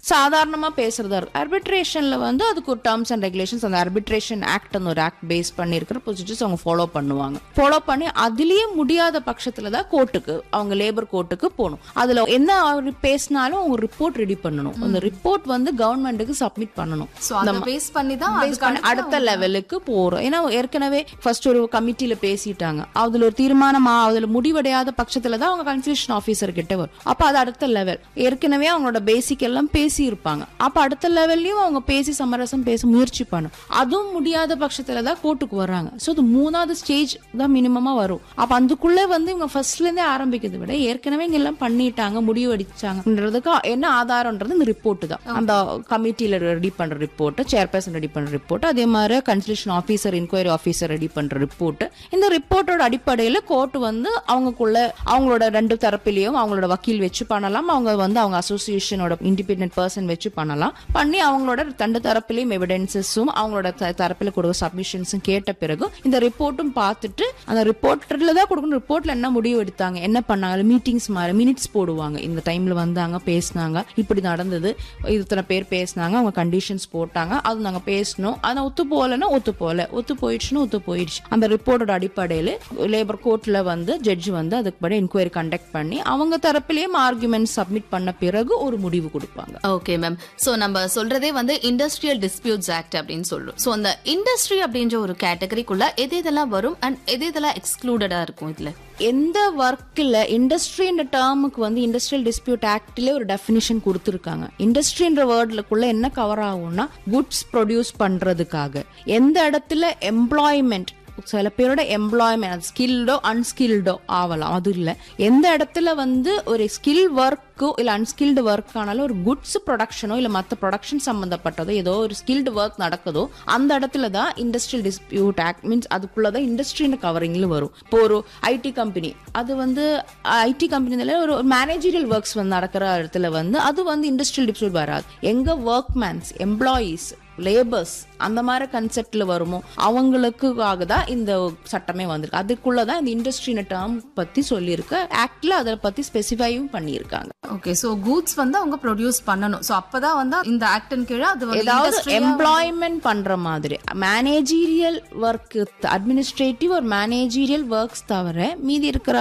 சாதாரணமா பேசுறதா இருக்கும் ஆர்பிட்ரேஷன்ல வந்து அதுக்கு ஒரு டேர்ம்ஸ் அண்ட் ரெகுலேஷன்ஸ் அந்த ஆர்பிட்ரேஷன் ஆக்ட் அந்த ஒரு ஆக்ட் பேஸ் பண்ணி இருக்கிற ப்ரொசீஜர்ஸ் அவங்க ஃபாலோ பண்ணுவாங்க ஃபாலோ பண்ணி அதுலயே முடியாத பட்சத்துல தான் கோர்ட்டுக்கு அவங்க லேபர் கோர்ட்டுக்கு போகணும் அதுல என்ன அவர் பேசினாலும் அவங்க ரிப்போர்ட் ரெடி பண்ணணும் அந்த ரிப்போர்ட் வந்து கவர்மெண்ட்டுக்கு சப்மிட் பண்ணணும் சோ அத பேஸ் பண்ணி தான் Base பண்ணி அடுத்த லெவலுக்கு போறோம் ஏன்னா ஏற்கனவே ஃபர்ஸ்ட் ஒரு கமிட்டில பேசிட்டாங்க அதுல ஒரு தீர்மானம் ஆ- அதுல முடிவடையாத பட்சத்துல தான் அவங்க கன்ஃபியூஷன் ஆபீசர் கிட்ட வரும் அப்ப அது அடுத்த லெவல் ஏற்கனவே அவங்களோட பேசிக் எல்லாம் பேசி இருப்பாங்க அப்ப அடுத்த லெவல்லயும் அவங்க பேசி சமரசம் பேச முயற்சி பண்ணும் அதுவும் முடியாத பட்சத்துல தான் கோர்ட்டுக்கு வர்றாங்க சோ இது மூணாவது ஸ்டேஜ் தான் மினிமமா வரும் அப்ப அதுக்குள்ள வந்து இவங்க ஃபர்ஸ்ட்ல இருந்தே ஆரம்பிக்கிறதை விட ஏற்கனவே இங்க எல்லாம் பண்ணிட்டாங்க முடிவு அடிச்சாங்கன்றதுக்கு என்ன ஆதாரம்ன்றது இந்த ரிப்போர்ட் தான் அந்த கமிட்டியில ரெடி பண்ற ரிப்போர்ட் சேர்பர்சன் ரெடி பண்ற ரிப்போர்ட் அதே மாதிரி consultation officer inquiry officer ready பண்ற ரிப்போர்ட் இந்த ரிப்போர்ட்டோட அடிப்படையில கோர்ட் வந்து அவங்களுக்குள்ள அவங்களோட ரெண்டு தரப்பிலையும் அவங்களோட வக்கீல் வச்சு பண்ணலாம் அவங்க வந்து அவங்க அசோசியேஷனோட இண்டிபெண்டன்ட் பர்சன் வச்சு பண்ணலாம் பண்ணி அவங்களோட ரெண்டு தரப்பிலையும் எவிடன்சஸும் அவங்களோட த- தரப்பில் கொடுக்க சப்மிஷன்ஸும் கேட்ட பிறகு இந்த ரிப்போர்ட்டும் பார்த்துட்டு அந்த ரிப்போர்ட்ல தான் கொடுக்கணும் ரிப்போர்ட்ல என்ன முடிவு எடுத்தாங்க என்ன பண்ணாங்க மீட்டிங்ஸ் மாதிரி மினிட்ஸ் போடுவாங்க இந்த டைம்ல வந்தாங்க பேசினாங்க இப்படி நடந்தது இத்தனை பேர் பேசினாங்க அவங்க கண்டிஷன்ஸ் போட்டாங்க அது நாங்க பேசணும் ஆனா ஒத்து போகலன்னா ஒத்து போகல ஒத்து போயிடுச்சுன்னா ஒத்து போயிடுச்சு அந்த ரிப்போர்ட்டோட அடிப்படையில் லேபர் கோர்ட்ல வந்து ஜட்ஜ் வந்து அதுக்கு படி என்கொயரி கண்டக்ட் பண்ணி அவங்க தரப்பிலேயும் ஆர்குமெண்ட் சப்மிட் பண்ண பிறகு ஒரு முடிவு கொடுப்பாங்க ஓகே மேம் சோ நம்ம சொல்றதே வந்து இண்டஸ்ட்ரியல் டிஸ்பியூட்ஸ் ஆக்ட் அப்படின்னு சொல்றோம் சோ அந்த இண்டஸ்ட்ரி அப்படின்ற ஒரு கேட்டகரிக்குள்ள எது இதெல்லாம் வரும் அண்ட் எது இதெல்லாம் எக்ஸ்க்ளூடடா இருக்கும் இதுல எந்த ஒர்க்கில் இண்டஸ்ட்ரின்ற டேர்முக்கு வந்து இண்டஸ்ட்ரியல் டிஸ்பியூட் ஆக்ட்லேயே ஒரு டெஃபினிஷன் கொடுத்துருக்காங்க இண்டஸ்ட்ரின்ற வேர்டுக்குள்ள என்ன கவர் ஆகும்னா குட்ஸ் ப்ரொடியூஸ் பண்றதுக்காக எந்த இடத்துல எம்ப்ளாய்மெண்ட் சில பேரோட எம்ப்ளாய்மெண்ட் ஸ்கில்டோ அன்ஸ்கில்டோ ஆகலாம் அது இல்லை எந்த இடத்துல வந்து ஒரு ஸ்கில் ஒர்க்கோ இல்லை அன்ஸ்கில்டு ஒர்க் ஆனாலும் ஒரு குட்ஸ் ப்ரொடக்ஷனோ இல்லை மற்ற ப்ரொடக்ஷன் சம்மந்தப்பட்டதோ ஏதோ ஒரு ஸ்கில்டு ஒர்க் நடக்குதோ அந்த இடத்துல தான் இண்டஸ்ட்ரியல் டிஸ்பியூட் ஆக்ட் மீன்ஸ் அதுக்குள்ள தான் இண்டஸ்ட்ரின்னு கவரிங்ல வரும் இப்போ ஒரு ஐடி கம்பெனி அது வந்து ஐடி கம்பெனில ஒரு மேனேஜரியல் ஒர்க்ஸ் வந்து நடக்கிற இடத்துல வந்து அது வந்து இண்டஸ்ட்ரியல் டிஸ்பியூட் வராது எங்க ஒர்க்மேன்ஸ் எம்ப்ளாயீஸ் லேபர்ஸ் அந்த மாதிரி கன்செப்ட்ல வருமோ அவங்களுக்காக தான் இந்த சட்டமே வந்திருக்கு அதுக்குள்ள தான் இந்த இண்டஸ்ட்ரின டேர்ம் பத்தி சொல்லியிருக்கு ஆக்ட்ல அதை பத்தி ஸ்பெசிஃபையும் பண்ணியிருக்காங்க ஓகே சோ கூட்ஸ் வந்து அவங்க ப்ரொடியூஸ் பண்ணணும் சோ அப்பதான் வந்து இந்த ஆக்டின் கீழே அது வந்து ஏதாவது industry ஆ- எம்ப்ளாய்மெண்ட் பண்ற மாதிரி மேனேஜீரியல் ஒர்க் அட்மினிஸ்ட்ரேட்டிவ் ஒரு மேனேஜீரியல் ஒர்க்ஸ் தவிர மீதி இருக்கிற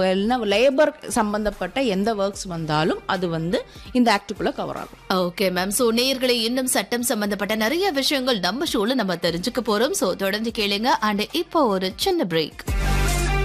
லேபர் சம்பந்தப்பட்ட எந்த ஒர்க்ஸ் வந்தாலும் அது வந்து இந்த ஆக்டுக்குள்ள கவர் ஆகும் ஓகே மேம் சோ நேயர்களை இன்னும் சட்டம் சம்பந்தப்பட்ட நிறைய விஷயங்கள் நம்ம ஷோல நம்ம தெரிஞ்சுக்க போறோம் சோ தொடர்ந்து கேளுங்க அண்ட் இப்போ ஒரு சின்ன பிரேக்